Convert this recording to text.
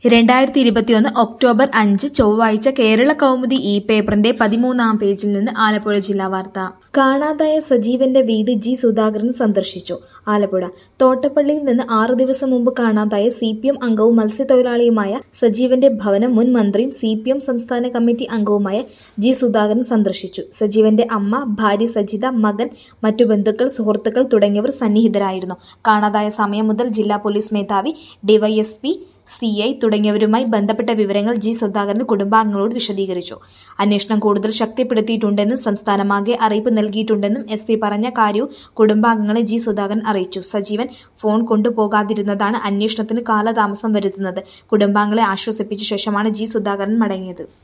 രണ്ടായിരത്തി ഇരുപത്തിയൊന്ന് ഒക്ടോബർ അഞ്ച് ചൊവ്വാഴ്ച കേരള കൗമുദി ഇ പേപ്പറിന്റെ പതിമൂന്നാം പേജിൽ നിന്ന് ആലപ്പുഴ ജില്ലാ വാർത്ത കാണാതായ സജീവന്റെ വീട് ജി സുധാകരൻ സന്ദർശിച്ചു ആലപ്പുഴ തോട്ടപ്പള്ളിയിൽ നിന്ന് ആറു ദിവസം മുമ്പ് കാണാതായ സി പി എം അംഗവും മത്സ്യത്തൊഴിലാളിയുമായ സജീവന്റെ ഭവനം മുൻ മന്ത്രിയും സി പി എം സംസ്ഥാന കമ്മിറ്റി അംഗവുമായ ജി സുധാകരൻ സന്ദർശിച്ചു സജീവന്റെ അമ്മ ഭാര്യ സജിത മകൻ മറ്റു ബന്ധുക്കൾ സുഹൃത്തുക്കൾ തുടങ്ങിയവർ സന്നിഹിതരായിരുന്നു കാണാതായ സമയം മുതൽ ജില്ലാ പോലീസ് മേധാവി ഡിവൈഎസ്പി സി ഐ തുടങ്ങിയവരുമായി ബന്ധപ്പെട്ട വിവരങ്ങൾ ജി സുധാകരൻ കുടുംബാംഗങ്ങളോട് വിശദീകരിച്ചു അന്വേഷണം കൂടുതൽ ശക്തിപ്പെടുത്തിയിട്ടുണ്ടെന്നും സംസ്ഥാനമാകെ അറിയിപ്പ് നൽകിയിട്ടുണ്ടെന്നും എസ് പി പറഞ്ഞ കാര്യവും കുടുംബാംഗങ്ങളെ ജി സുധാകരൻ അറിയിച്ചു സജീവൻ ഫോൺ കൊണ്ടുപോകാതിരുന്നതാണ് അന്വേഷണത്തിന് കാലതാമസം വരുത്തുന്നത് കുടുംബാംഗങ്ങളെ ആശ്വസിപ്പിച്ച ശേഷമാണ് ജി സുധാകരൻ മടങ്ങിയത്